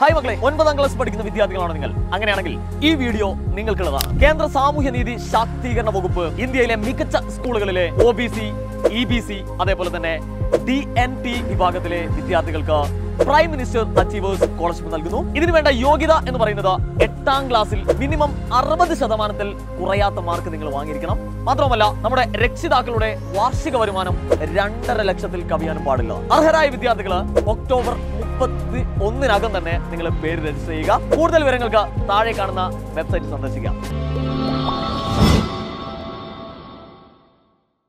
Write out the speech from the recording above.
hi മക്കളെ ഒൻപതാം class പഠിക്കുന്ന വിദ്യാർത്ഥികളാണ് നിങ്ങൾ അങ്ങനെയാണെങ്കിൽ ഈ വീഡിയോ നിങ്ങൾക്കുള്ളതാണ് കേന്ദ്ര സാമൂഹ്യനീതി ശാക്തീകരണ വകുപ്പ് ഇന്ത്യയിലെ മികച്ച സ്കൂളുകളിലെ O B C E B C അതേപോലെ തന്നെ ഡി എൻ ടി വിഭാഗത്തിലെ വിദ്യാർത്ഥികൾക്ക് പ്രൈം മിനിസ്റ്റർ അച്ചീവേഴ്സ് സ്കോളർഷിപ്പ് നൽകുന്നു ഇതിനു വേണ്ട യോഗ്യത എന്ന് പറയുന്നത് എട്ടാം ക്ലാസ്സിൽ മിനിമം അറുപത് ശതമാനത്തിൽ കുറയാത്ത മാർക്ക് നിങ്ങൾ വാങ്ങിയിരിക്കണം മാത്രമല്ല നമ്മുടെ രക്ഷിതാക്കളുടെ വാർഷിക വരുമാനം രണ്ടര ലക്ഷത്തിൽ കവിയാനും പാടില്ല അർഹരായ വിദ്യാർത്ഥികൾ ഒക്ടോബർ മുപ്പത്തി ഒന്നിനകം തന്നെ നിങ്ങൾ പേര് രജിസ്റ്റർ ചെയ്യുക കൂടുതൽ വിവരങ്ങൾക്ക് താഴെ കാണുന്ന വെബ്സൈറ്റ് സന്ദർശിക്കാം